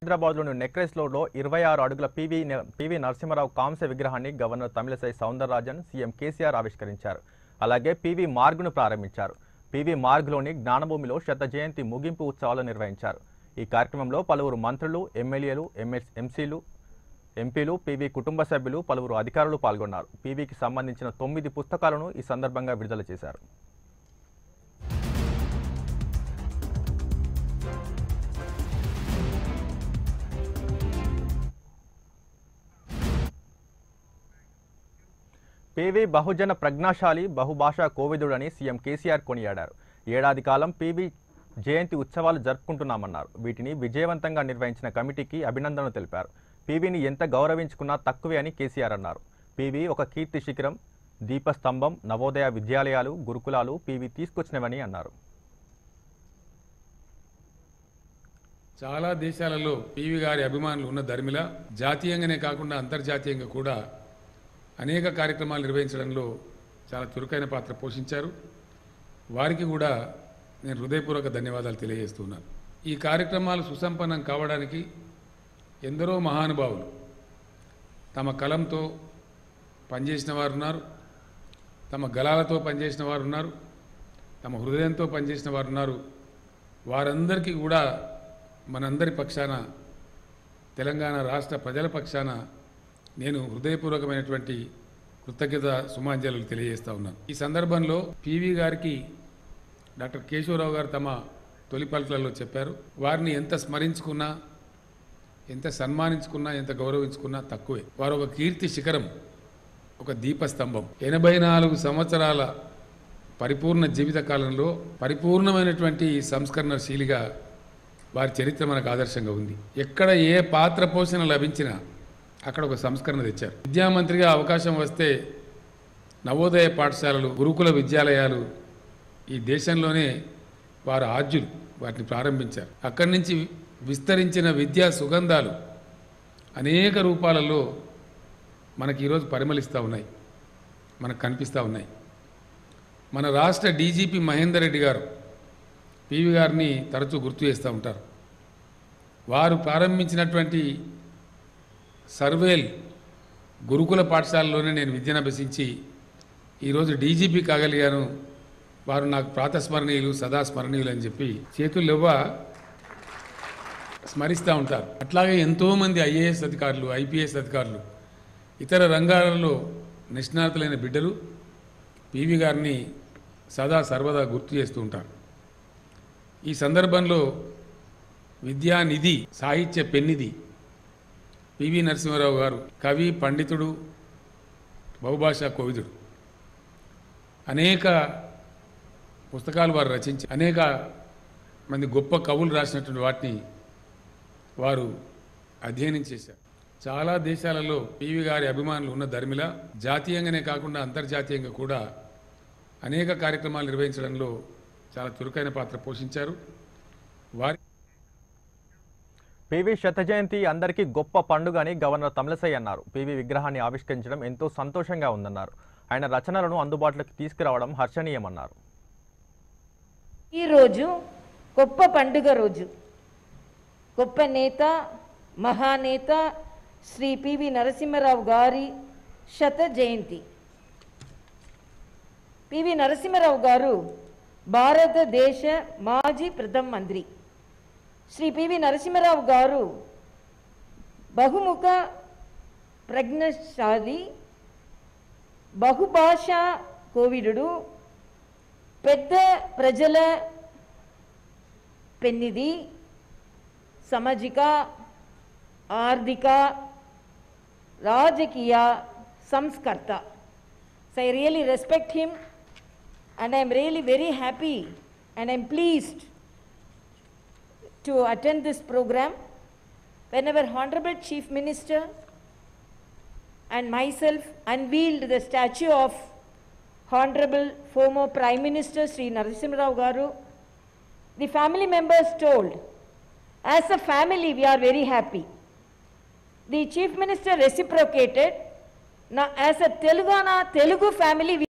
హైదరాబాద్లోని నెక్లెస్ రోడ్లో ఇరవై ఆరు అడుగుల పివి న- పివి నరసింహారావు కాంస్య విగ్రహాన్ని గవర్నర్ తమిళసై సౌందరరాజన్ సీఎం కేసీఆర్ ఆవిష్కరించారు అలాగే పివి మార్గ్ను ప్రారంభించారు పివి మార్గ్లోని జ్ఞానభూమిలో శత జయంతి ముగింపు ఉత్సవాలు నిర్వహించారు ఈ కార్యక్రమంలో పలువురు మంత్రులు ఎమ్మెల్యేలు ఎంఎస్ ఎంసీలు ఎంపీలు పీవీ కుటుంబ సభ్యులు పలువురు అధికారులు పాల్గొన్నారు పీవీకి సంబంధించిన తొమ్మిది పుస్తకాలను ఈ సందర్భంగా విడుదల చేశారు పీవీ బహుజన ప్రజ్ఞాశాలి బహుభాషా కోవిదుడని సీఎం కేసీఆర్ కొనియాడారు ఏడాది కాలం పీవీ జయంతి ఉత్సవాలు జరుపుకుంటున్నామన్నారు వీటిని విజయవంతంగా నిర్వహించిన కమిటీకి అభినందనలు తెలిపారు పీవీని ఎంత గౌరవించుకున్నా తక్కువే అని కేసీఆర్ అన్నారు పీవీ ఒక కీర్తి శిఖరం దీపస్తంభం నవోదయ విద్యాలయాలు గురుకులాలు పీవీ తీసుకొచ్చినవని అన్నారు చాలా దేశాలలో పివి గారి అభిమానులు ఉన్న ధర్మిల జాతీయంగానే కాకుండా అంతర్జాతీయంగా కూడా అనేక కార్యక్రమాలు నిర్వహించడంలో చాలా చురుకైన పాత్ర పోషించారు వారికి కూడా నేను హృదయపూర్వక ధన్యవాదాలు తెలియజేస్తున్నాను ఈ కార్యక్రమాలు సుసంపన్నం కావడానికి ఎందరో మహానుభావులు తమ కలంతో పనిచేసిన వారు ఉన్నారు తమ గలాలతో పనిచేసిన వారు ఉన్నారు తమ హృదయంతో పనిచేసిన వారు ఉన్నారు వారందరికీ కూడా మనందరి పక్షాన తెలంగాణ రాష్ట్ర ప్రజల పక్షాన నేను హృదయపూర్వకమైనటువంటి కృతజ్ఞత సుమాంజలు తెలియజేస్తా ఉన్నాను ఈ సందర్భంలో పివి గారికి డాక్టర్ కేశవరావు గారు తమ తొలి పలుకులలో చెప్పారు వారిని ఎంత స్మరించుకున్నా ఎంత సన్మానించుకున్నా ఎంత గౌరవించుకున్నా తక్కువే వారు ఒక కీర్తి శిఖరం ఒక దీపస్తంభం ఎనభై నాలుగు సంవత్సరాల పరిపూర్ణ జీవిత కాలంలో పరిపూర్ణమైనటువంటి సంస్కరణశీలిగా వారి చరిత్ర మనకు ఆదర్శంగా ఉంది ఎక్కడ ఏ పాత్ర పోషణ లభించినా అక్కడ ఒక సంస్కరణ తెచ్చారు విద్యామంత్రిగా అవకాశం వస్తే నవోదయ పాఠశాలలు గురుకుల విద్యాలయాలు ఈ దేశంలోనే వారు ఆద్యులు వాటిని ప్రారంభించారు అక్కడి నుంచి విస్తరించిన విద్యా సుగంధాలు అనేక రూపాలలో మనకి ఈరోజు పరిమళిస్తూ ఉన్నాయి మనకు కనిపిస్తూ ఉన్నాయి మన రాష్ట్ర డీజీపీ మహేందర్ రెడ్డి గారు పివి గారిని తరచూ గుర్తు చేస్తూ ఉంటారు వారు ప్రారంభించినటువంటి సర్వేల్ గురుకుల పాఠశాలలోనే నేను విద్యను అభ్యసించి ఈరోజు డీజీపీ కాగలిగాను వారు నాకు ప్రాతస్మరణీయులు సదా స్మరణీయులు అని చెప్పి చేతుల్లో స్మరిస్తూ ఉంటారు అట్లాగే ఎంతోమంది ఐఏఎస్ అధికారులు ఐపీఎస్ అధికారులు ఇతర రంగాలలో నిష్ణాతులైన బిడ్డలు పివి గారిని సదా సర్వదా గుర్తు చేస్తూ ఉంటారు ఈ సందర్భంలో విద్యానిధి సాహిత్య పెన్నిధి పివి నరసింహారావు గారు కవి పండితుడు బహుభాషా కోవిదుడు అనేక పుస్తకాలు వారు రచించి అనేక మంది గొప్ప కవులు రాసినటువంటి వాటిని వారు అధ్యయనం చేశారు చాలా దేశాలలో పివి గారి అభిమానులు ఉన్న ధర్మిల జాతీయంగానే కాకుండా అంతర్జాతీయంగా కూడా అనేక కార్యక్రమాలు నిర్వహించడంలో చాలా చురుకైన పాత్ర పోషించారు వారి పీవీ శత జయంతి అందరికీ గొప్ప పండుగ అని గవర్నర్ తమిళసై అన్నారు పీవీ విగ్రహాన్ని ఆవిష్కరించడం ఎంతో సంతోషంగా ఉందన్నారు ఆయన రచనలను అందుబాటులోకి తీసుకురావడం హర్షణీయమన్నారు ఈరోజు గొప్ప పండుగ రోజు గొప్ప నేత మహానేత శ్రీ పివి నరసింహరావు గారి శత జయంతి పివి నరసింహరావు గారు భారతదేశ మాజీ ప్రథమ మంత్రి శ్రీ పివి నరసింహరావు గారు బహుముఖ ప్రజ్ఞశాలి బహుభాషా కోవిదుడు పెద్ద ప్రజల పెన్నిది సామాజిక ఆర్థిక రాజకీయ సంస్కర్త so I really respect him and I'm really very happy and I'm pleased to attend this programme whenever honourable chief minister and myself unveiled the statue of Honorable former Prime Minister Sri Narasimha Rao Garu. The family members told, as a family we are very happy. The Chief Minister reciprocated, now as a Telangana Telugu family we